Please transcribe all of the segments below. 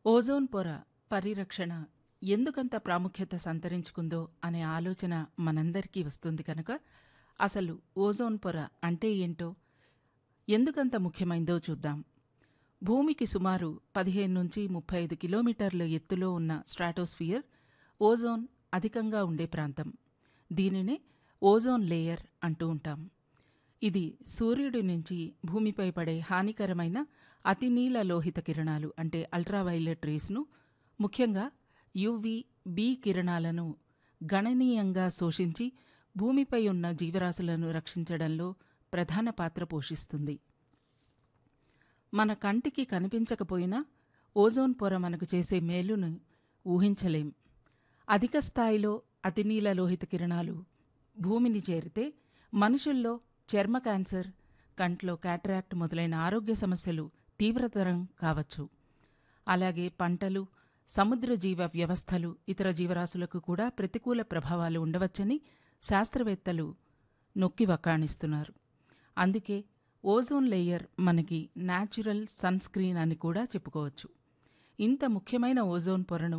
ozone పొర పరిరక్షణ ఎందుకంత ప్రాముఖ్యత సంతరించుకుందో అనే ఆలోచన మనందరికీ వస్తుంది కనుక అసలు ఓజోన్ పొర అంటే ఏంటో ఎందుకంత ముఖ్యమైందో చూద్దాం భూమికి సుమారు పదిహేను నుంచి ముప్పై ఐదు కిలోమీటర్ల ఎత్తులో ఉన్న స్ట్రాటోస్ఫియర్ ఓజోన్ అధికంగా ఉండే ప్రాంతం దీనినే ఓజోన్ లేయర్ అంటూ ఉంటాం ఇది సూర్యుడి నుంచి భూమిపై పడే హానికరమైన అతినీల లోహిత కిరణాలు అంటే అల్ట్రావైలెట్ రేస్ను ముఖ్యంగా యువి బి కిరణాలను గణనీయంగా శోషించి భూమిపై ఉన్న జీవరాశులను రక్షించడంలో ప్రధాన పాత్ర పోషిస్తుంది మన కంటికి కనిపించకపోయినా ఓజోన్ పొర మనకు చేసే మేలును ఊహించలేం అధిక స్థాయిలో అతినీల లోహిత కిరణాలు భూమిని చేరితే మనుషుల్లో చర్మ క్యాన్సర్ కంట్లో క్యాటరాక్ట్ మొదలైన ఆరోగ్య సమస్యలు తీవ్రతరం కావచ్చు అలాగే పంటలు సముద్ర జీవ వ్యవస్థలు ఇతర జీవరాశులకు కూడా ప్రతికూల ప్రభావాలు ఉండవచ్చని శాస్త్రవేత్తలు నొక్కి వక్కాణిస్తున్నారు అందుకే ఓజోన్ లేయర్ మనకి న్యాచురల్ సన్ స్క్రీన్ అని కూడా చెప్పుకోవచ్చు ఇంత ముఖ్యమైన ఓజోన్ పొరను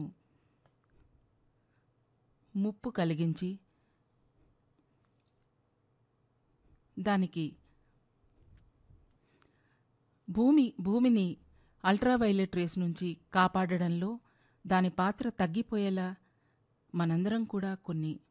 ముప్పు కలిగించి దానికి భూమి భూమిని అల్ట్రావైలెట్ రేస్ నుంచి కాపాడడంలో దాని పాత్ర తగ్గిపోయేలా మనందరం కూడా కొన్ని